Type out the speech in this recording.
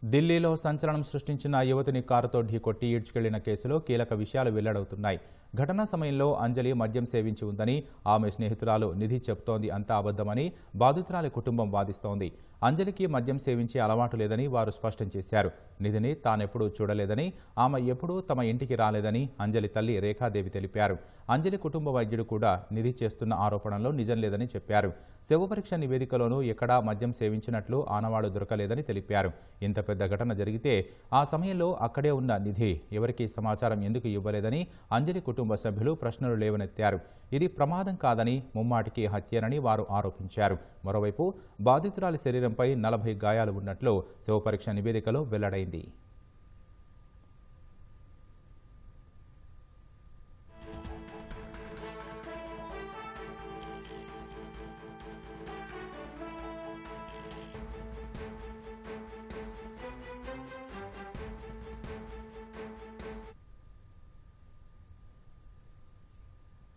ఢిల్లీలో సంచలనం సృష్టించిన యువతిని కారుతో ఢీకొట్టి ఈడ్చుకెళ్లిన కేసులో కీలక విషయాలు వెల్లడవుతున్నాయి ఘటనా సమయంలో అంజలి మద్యం సేవించి ఉందని ఆమె స్నేహితురాలు నిధి చెప్తోంది అంతా అబద్దమని బాధితురాలి కుటుంబం వాదిస్తోంది అంజలికి మద్యం సేవించే అలవాటు లేదని వారు స్పష్టం చేశారు నిధిని తానెప్పుడూ చూడలేదని ఆమె ఎప్పుడూ తమ ఇంటికి రాలేదని అంజలి తల్లి రేఖాదేవి తెలిపారు అంజలి కుటుంబ వైద్యుడు కూడా నిధి చేస్తున్న ఆరోపణలో నిజం లేదని చెప్పారు శవపరీక్ష నివేదికలోనూ ఎక్కడా మద్యం సేవించినట్లు ఆనవాళ్లు దొరకలేదని తెలిపారు ఇంత పెద్ద ఘటన జరిగితే ఆ సమయంలో అక్కడే ఉన్న నిధి ఎవరికీ సమాచారం ఎందుకు ఇవ్వలేదని అంజలి కుటుంబ సభ్యులు ప్రశ్నలు లేవనెత్తారు ఇది ప్రమాదం కాదని ముమ్మాటికి హత్యనని వారు ఆరోపించారు మరోవైపు బాధితురాలి శరీరంపై నలభై గాయాలు ఉన్నట్లు శవపరీక్ష నివేదికలో వెల్లడైంది